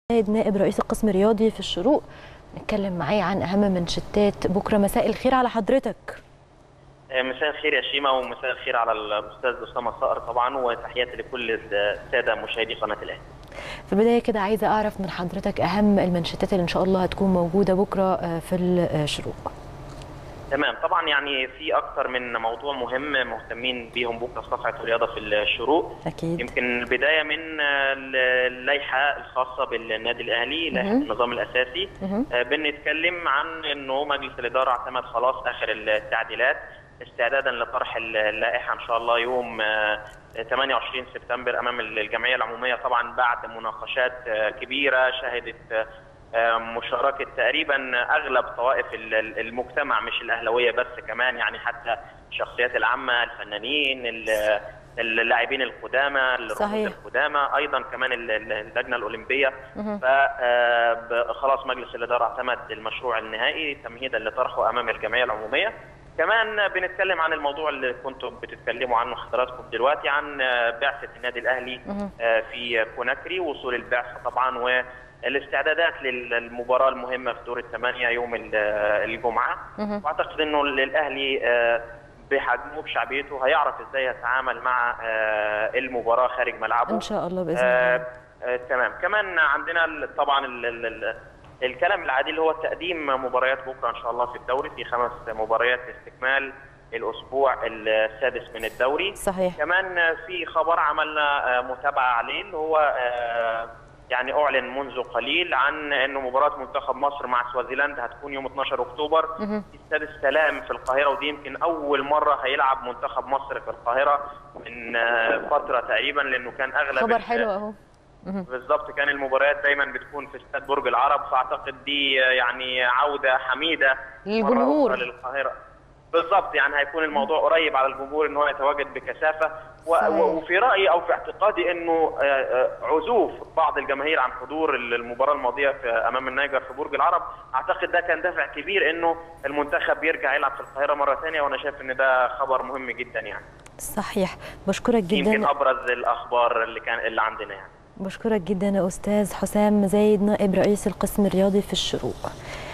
زايد نائب رئيس القسم الرياضي في الشروق نتكلم معاه عن اهم منشطات بكره مساء الخير على حضرتك مساء الخير يا شيماء ومساء الخير على الاستاذ اسامه صقر طبعا وتحياتي لكل الساده مشاهدي قناه الاهلي. في البدايه كده عايزه اعرف من حضرتك اهم المنشطات اللي ان شاء الله هتكون موجوده بكره في الشروق. تمام طبعا يعني في اكثر من موضوع مهم مهتمين بيهم بكره في صفحه الرياضه في الشروق اكيد يمكن البدايه من اللائحه الخاصه بالنادي الاهلي لائحه النظام الاساسي بنتكلم عن انه مجلس الاداره اعتمد خلاص اخر التعديلات استعدادا لطرح اللائحه ان شاء الله يوم 28 سبتمبر امام الجمعيه العموميه طبعا بعد مناقشات كبيره شهدت مشاركه تقريبا اغلب طوائف المجتمع مش الاهلاويه بس كمان يعني حتى الشخصيات العامه الفنانين اللاعبين القدامى الرموز القدامى ايضا كمان اللجنه الاولمبيه فخلاص مجلس الاداره اعتمد المشروع النهائي تمهيدا لطرحه امام الجمعيه العموميه كمان بنتكلم عن الموضوع اللي كنتم بتتكلموا عنه حضراتكم دلوقتي عن بعثه النادي الاهلي في كوناكري وصول البعثه طبعا و الاستعدادات للمباراه المهمه في دور الثمانيه يوم الجمعه واعتقد انه الاهلي بحجمه بشعبيته هيعرف ازاي يتعامل مع المباراه خارج ملعبه ان شاء الله باذن الله آه تمام كمان عندنا طبعا ال ال الكلام العادي اللي هو تقديم مباريات بكره ان شاء الله في الدوري في خمس مباريات لاستكمال الاسبوع السادس من الدوري صحيح كمان في خبر عملنا متابعه عليه اللي هو يعني اعلن منذ قليل عن انه مباراه منتخب مصر مع سوازيلاند هتكون يوم 12 اكتوبر في استاد السلام في القاهره ودي يمكن اول مره هيلعب منتخب مصر في القاهره من فتره تقريبا لانه كان اغلب خبر حلو اهو بالظبط كان المباريات دايما بتكون في استاد برج العرب فاعتقد دي يعني عوده حميده للجمهور للقاهره بالظبط يعني هيكون الموضوع قريب على الجمهور ان هو يتواجد بكثافه وفي رايي او في اعتقادي انه عزوف بعض الجماهير عن حضور المباراه الماضيه في امام النيجر في برج العرب اعتقد ده كان دافع كبير انه المنتخب يرجع يلعب في القاهره مره ثانيه وانا شايف ان ده خبر مهم جدا يعني صحيح بشكرك جدا يمكن ابرز الاخبار اللي كان اللي عندنا يعني بشكرك جدا يا استاذ حسام زايد نائب رئيس القسم الرياضي في الشروق